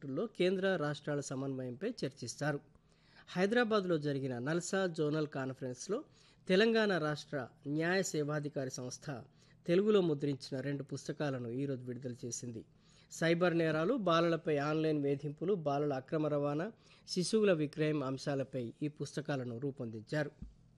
ప్రాజెక్టుల్లో కేంద్ర రాష్ట్రాల సమన్వయంపై చర్చిస్తారు హైదరాబాద్లో జరిగిన నల్సా జోనల్ కాన్ఫరెన్స్లో తెలంగాణ రాష్ట్ర న్యాయ సేవాధికారి సంస్థ తెలుగులో ముద్రించిన రెండు పుస్తకాలను ఈరోజు విడుదల చేసింది సైబర్ నేరాలు బాలలపై ఆన్లైన్ వేధింపులు బాలల అక్రమ రవాణా శిశువుల విక్రయం అంశాలపై ఈ పుస్తకాలను రూపొందించారు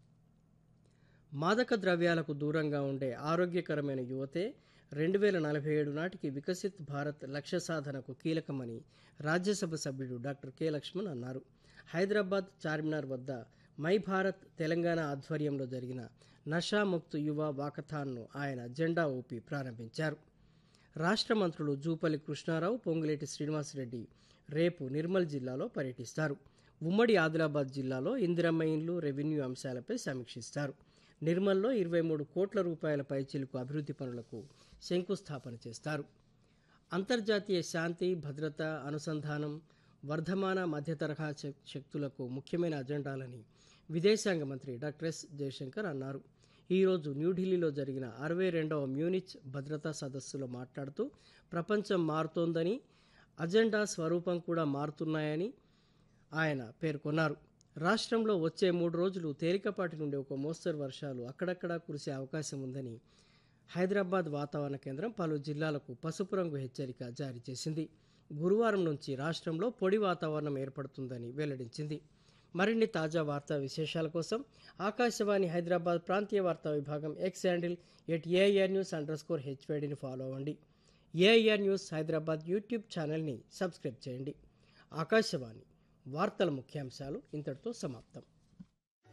మాదక ద్రవ్యాలకు దూరంగా ఉండే ఆరోగ్యకరమైన యువతే రెండు వేల నలభై ఏడు నాటికి వికసిత్ భారత్ లక్ష్య సాధనకు కీలకమని రాజ్యసభ సభ్యుడు డాక్టర్ కె లక్ష్మణ్ అన్నారు హైదరాబాద్ చార్మినార్ వద్ద మై భారత్ తెలంగాణ ఆధ్వర్యంలో జరిగిన నషాముక్త్ యువ వాకథాన్ను ఆయన జెండా ఊపి ప్రారంభించారు రాష్ట్ర మంత్రులు జూపల్లి కృష్ణారావు పొంగులేటి శ్రీనివాసరెడ్డి రేపు నిర్మల్ జిల్లాలో పర్యటిస్తారు ఉమ్మడి ఆదిలాబాద్ జిల్లాలో ఇందిరమ్మ ఇండ్లు రెవెన్యూ అంశాలపై సమీక్షిస్తారు నిర్మల్లో ఇరవై మూడు కోట్ల రూపాయల పైచిలుకు అభివృద్ధి పనులకు శంకుస్థాపన చేస్తారు అంతర్జాతీయ శాంతి భద్రత అనుసంధానం వర్ధమాన మధ్యతరహా శక్- శక్తులకు ముఖ్యమైన అజెండాలని విదేశాంగ మంత్రి డాక్టర్ ఎస్ జయశంకర్ అన్నారు ఈరోజు న్యూఢిల్లీలో జరిగిన అరవై రెండవ మ్యూనిచ్ భద్రతా సదస్సులో మాట్లాడుతూ ప్రపంచం మారుతోందని అజెండా స్వరూపం కూడా మారుతున్నాయని ఆయన పేర్కొన్నారు రాష్ట్రంలో వచ్చే మూడు రోజులు తేలికపాటి నుండి ఒక మోస్తరు వర్షాలు అక్కడక్కడా కురిసే అవకాశం ఉందని హైదరాబాద్ వాతావరణ కేంద్రం పలు జిల్లాలకు పసుపు రంగు హెచ్చరిక జారీ చేసింది గురువారం నుంచి రాష్ట్రంలో పొడి వాతావరణం ఏర్పడుతుందని వెల్లడించింది మరిన్ని తాజా వార్తా విశేషాల కోసం ఆకాశవాణి హైదరాబాద్ ప్రాంతీయ వార్తా విభాగం X handle at AIR news underscore స్కోర్ హెచ్వైడిని ఫాలో అవ్వండి ఏఐఆర్ న్యూస్ హైదరాబాద్ యూట్యూబ్ ఛానల్ని సబ్స్క్రైబ్ చేయండి ఆకాశవాణి వార్తల ముఖ్యాంశాలు ఇంతటితో సమాప్తం